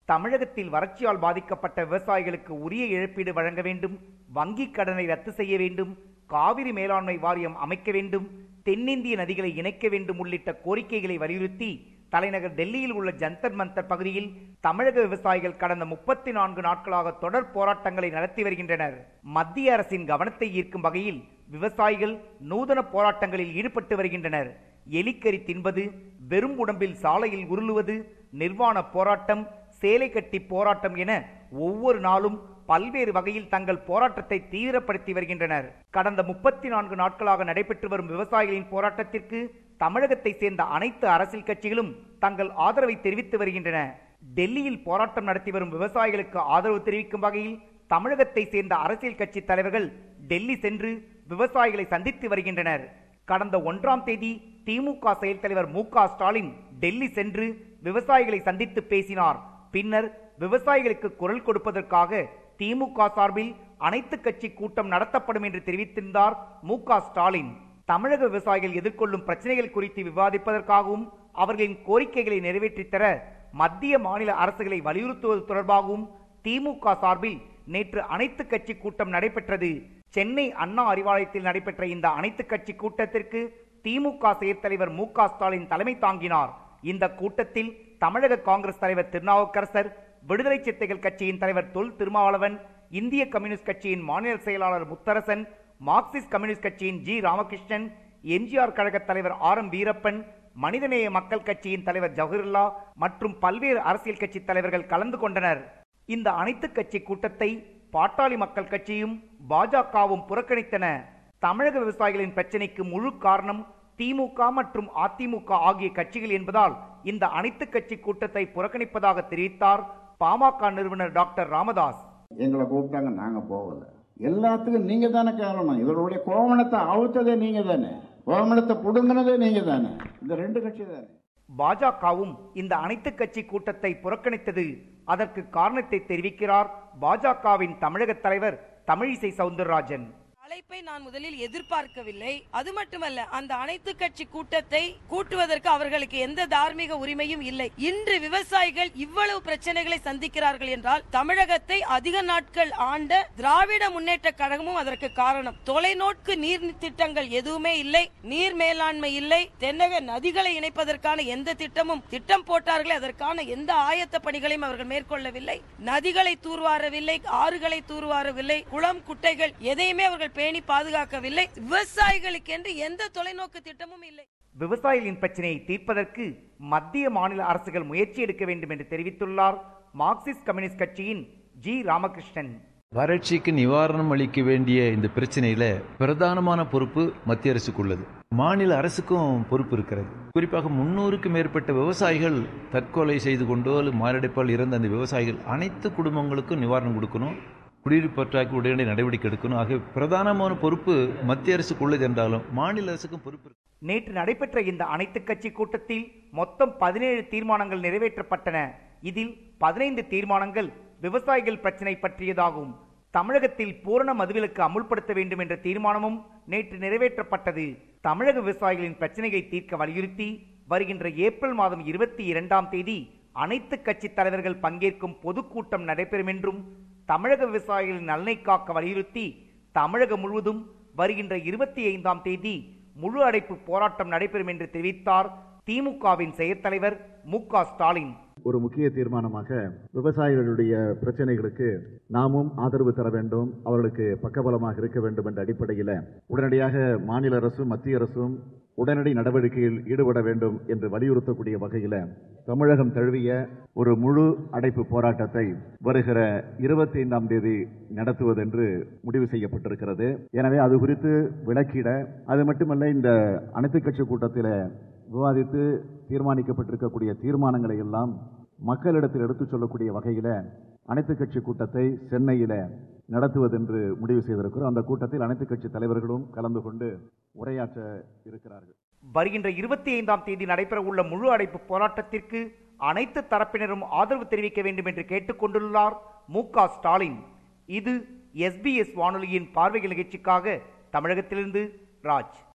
தமிழகத்தில் வறட்சியால் பாதிக்கப்பட்ட விவசாயிகளுக்கு உரிய இழப்பீடு வழங்க வேண்டும் வங்கிக் கடனை ரத்து செய்ய வேண்டும் காவிரி மேலாண்மை வாரியம் அமைக்க வேண்டும் தென்னிந்திய நதிகளை இணைக்க வேண்டும் உள்ளிட்ட கோரிக்கைகளை வலியுறுத்தி தலைநகர் டெல்லியில் உள்ள ஜந்தர் மந்தர் பகுதியில் தமிழக விவசாயிகள் கடந்த முப்பத்தி நான்கு நாட்களாக தொடர் போராட்டங்களை நடத்தி வருகின்றனர் மத்திய அரசின் கவனத்தை ஈர்க்கும் வகையில் விவசாயிகள் நூதன போராட்டங்களில் ஈடுபட்டு வருகின்றனர் எலிக்கறி தின்பது வெறும் உடம்பில் சாலையில் உருளுவது நிர்வாண போராட்டம் சேலை கட்டி போராட்டம் என ஒவ்வொரு நாளும் பல்வேறு வகையில் தங்கள் போராட்டத்தை தீவிரப்படுத்தி வருகின்றனர் கடந்த முப்பத்தி நான்கு நாட்களாக நடைபெற்று வரும் விவசாயிகளின் போராட்டத்திற்கு தமிழகத்தை சேர்ந்த அனைத்து அரசியல் கட்சிகளும் தங்கள் ஆதரவை தெரிவித்து வருகின்றன டெல்லியில் போராட்டம் நடத்தி வரும் விவசாயிகளுக்கு ஆதரவு தெரிவிக்கும் வகையில் தமிழகத்தை சேர்ந்த அரசியல் கட்சி தலைவர்கள் டெல்லி சென்று விவசாயிகளை சந்தித்து வருகின்றனர் கடந்த ஒன்றாம் தேதி திமுக செயல் தலைவர் மு க ஸ்டாலின் டெல்லி சென்று விவசாயிகளை சந்தித்து பேசினார் பின்னர் விவசாயிகளுக்கு குரல் கொடுப்பதற்காக திமுக சார்பில் அனைத்து கட்சி கூட்டம் நடத்தப்படும் என்று தெரிவித்திருந்தார் மு க ஸ்டாலின் தமிழக விவசாயிகள் எதிர்கொள்ளும் பிரச்சனைகள் குறித்து விவாதிப்பதற்காகவும் அவர்களின் கோரிக்கைகளை நிறைவேற்றித் தர மத்திய மாநில அரசுகளை வலியுறுத்துவது தொடர்பாகவும் திமுக சார்பில் நேற்று அனைத்து கட்சி கூட்டம் நடைபெற்றது சென்னை அண்ணா அறிவாலயத்தில் நடைபெற்ற இந்த அனைத்து கட்சி கூட்டத்திற்கு திமுக செயற் தலைவர் மு க ஸ்டாலின் தலைமை தாங்கினார் இந்த கூட்டத்தில் தமிழக காங்கிரஸ் தலைவர் திருநாவுக்கரசர் விடுதலை சிறுத்தைகள் கட்சியின் தலைவர் தொல் திருமாவளவன் இந்திய கம்யூனிஸ்ட் கட்சியின் மாநில செயலாளர் முத்தரசன் மார்க்சிஸ்ட் கம்யூனிஸ்ட் கட்சியின் ஜி ராமகிருஷ்ணன் எம்ஜிஆர் கழக தலைவர் ஆர் எம் வீரப்பன் மனிதநேய மக்கள் கட்சியின் தலைவர் ஜவஹர்லா மற்றும் பல்வேறு அரசியல் கட்சி தலைவர்கள் கலந்து கொண்டனர் இந்த அனைத்து கட்சி கூட்டத்தை பாட்டாளி மக்கள் கட்சியும் பாஜகவும் புறக்கணித்தன தமிழக விவசாயிகளின் பிரச்சனைக்கு முழு காரணம் திமுக மற்றும் அதிமுக ஆகிய கட்சிகள் என்பதால் இந்த அனைத்து கட்சி கூட்டத்தை புறக்கணிப்பதாக தெரிவித்தார் பாமக நிறுவனர் டாக்டர் ராமதாஸ் எங்களை கூப்பிட்டாங்க நாங்க போகல எல்லாத்துக்கும் நீங்க தானே காரணம் இவருடைய கோவணத்தை அவுத்ததே நீங்க தானே கோவணத்தை புடுங்கினதே நீங்க தானே இந்த ரெண்டு கட்சி தானே பாஜகவும் இந்த அனைத்து கட்சி கூட்டத்தை புறக்கணித்தது அதற்கு காரணத்தை தெரிவிக்கிறார் பாஜகவின் தமிழக தலைவர் தமிழிசை சவுந்தரராஜன் அழைப்பை நான் முதலில் எதிர்பார்க்கவில்லை அது மட்டுமல்ல அந்த அனைத்து கட்சி கூட்டத்தை கூட்டுவதற்கு அவர்களுக்கு எந்த தார்மீக உரிமையும் இல்லை இன்று விவசாயிகள் இவ்வளவு பிரச்சனைகளை சந்திக்கிறார்கள் என்றால் தமிழகத்தை அதிக நாட்கள் ஆண்ட திராவிட முன்னேற்ற கழகமும் அதற்கு காரணம் தொலைநோக்கு நீர் திட்டங்கள் எதுவுமே இல்லை நீர் மேலாண்மை இல்லை தென்னக நதிகளை இணைப்பதற்கான எந்த திட்டமும் திட்டம் போட்டார்களே அதற்கான எந்த ஆயத்த பணிகளையும் அவர்கள் மேற்கொள்ளவில்லை நதிகளை தூர்வாரவில்லை ஆறுகளை தூர்வாரவில்லை குளம் குட்டைகள் எதையுமே அவர்கள் பேணி பாதுகாக்கவில்லை விவசாயிகளுக்கு என்று எந்த தொலைநோக்கு திட்டமும் இல்லை விவசாயிகளின் பிரச்சனையை தீர்ப்பதற்கு மத்திய மாநில அரசுகள் முயற்சி எடுக்க வேண்டும் என்று தெரிவித்துள்ளார் மார்க்சிஸ்ட் கம்யூனிஸ்ட் கட்சியின் ஜி ராமகிருஷ்ணன் வறட்சிக்கு நிவாரணம் அளிக்க வேண்டிய இந்த பிரச்சனையில பிரதானமான பொறுப்பு மத்திய அரசுக்கு உள்ளது மாநில அரசுக்கும் பொறுப்பு இருக்கிறது குறிப்பாக முன்னூறுக்கு மேற்பட்ட விவசாயிகள் தற்கொலை செய்து கொண்டோ அல்லது மாரடைப்பால் இறந்த அந்த விவசாயிகள் அனைத்து குடும்பங்களுக்கும் நிவாரணம் கொடுக்கணும் குடியிருப்பு பற்றாக்கு உடனடி நடவடிக்கை எடுக்கணும் ஆகிய பிரதானமான பொறுப்பு மத்திய அரசுக்கு உள்ளது என்றாலும் மாநில அரசுக்கும் பொறுப்பு இருக்கு நேற்று நடைபெற்ற இந்த அனைத்து கட்சி கூட்டத்தில் மொத்தம் பதினேழு தீர்மானங்கள் நிறைவேற்றப்பட்டன இதில் பதினைந்து தீர்மானங்கள் விவசாயிகள் பிரச்சினை பற்றியதாகும் தமிழகத்தில் பூரண மதுவிலக்கு அமுல்படுத்த வேண்டும் என்ற தீர்மானமும் நேற்று நிறைவேற்றப்பட்டது தமிழக விவசாயிகளின் பிரச்சனைகளை தீர்க்க வலியுறுத்தி வருகின்ற ஏப்ரல் மாதம் இருபத்தி இரண்டாம் தேதி அனைத்து கட்சி தலைவர்கள் பங்கேற்கும் பொதுக்கூட்டம் நடைபெறும் என்றும் தமிழக விவசாயிகளின் நலனை காக்க வலியுறுத்தி தமிழகம் முழுவதும் வருகின்ற இருபத்தி ஐந்தாம் தேதி முழு அடைப்பு போராட்டம் நடைபெறும் என்று தெரிவித்தார் திமுகவின் செயற்தலைவர் மு க ஸ்டாலின் ஒரு முக்கிய தீர்மானமாக விவசாயிகளுடைய பிரச்சனைகளுக்கு நாமும் ஆதரவு தர வேண்டும் அவர்களுக்கு பக்கபலமாக இருக்க வேண்டும் என்ற அடிப்படையில் உடனடியாக மாநில அரசும் மத்திய அரசும் உடனடி நடவடிக்கையில் ஈடுபட வேண்டும் என்று வலியுறுத்தக்கூடிய வகையில் தமிழகம் தழுவிய ஒரு முழு அடைப்பு போராட்டத்தை வருகிற இருபத்தி ஐந்தாம் தேதி நடத்துவதென்று முடிவு செய்யப்பட்டிருக்கிறது எனவே அது குறித்து விளக்கிட அது மட்டுமல்ல இந்த அனைத்து கட்சி கூட்டத்தில் விவாதித்து தீர்மானிக்கப்பட்டிருக்கக்கூடிய தீர்மானங்களை எல்லாம் மக்களிடத்தில் எடுத்துச் சொல்லக்கூடிய வகையில அனைத்து கட்சி கூட்டத்தை சென்னையில நடத்துவதென்று முடிவு செய்திருக்கிறோம் அந்த கூட்டத்தில் அனைத்து கட்சி தலைவர்களும் கலந்து கொண்டு உரையாற்ற இருக்கிறார்கள் வருகின்ற இருபத்தி ஐந்தாம் தேதி நடைபெற உள்ள முழு அடைப்பு போராட்டத்திற்கு அனைத்து தரப்பினரும் ஆதரவு தெரிவிக்க வேண்டும் என்று கேட்டுக்கொண்டுள்ளார் மு க ஸ்டாலின் இது எஸ்பிஎஸ் வானொலியின் பார்வைகள் நிகழ்ச்சிக்காக தமிழகத்திலிருந்து ராஜ்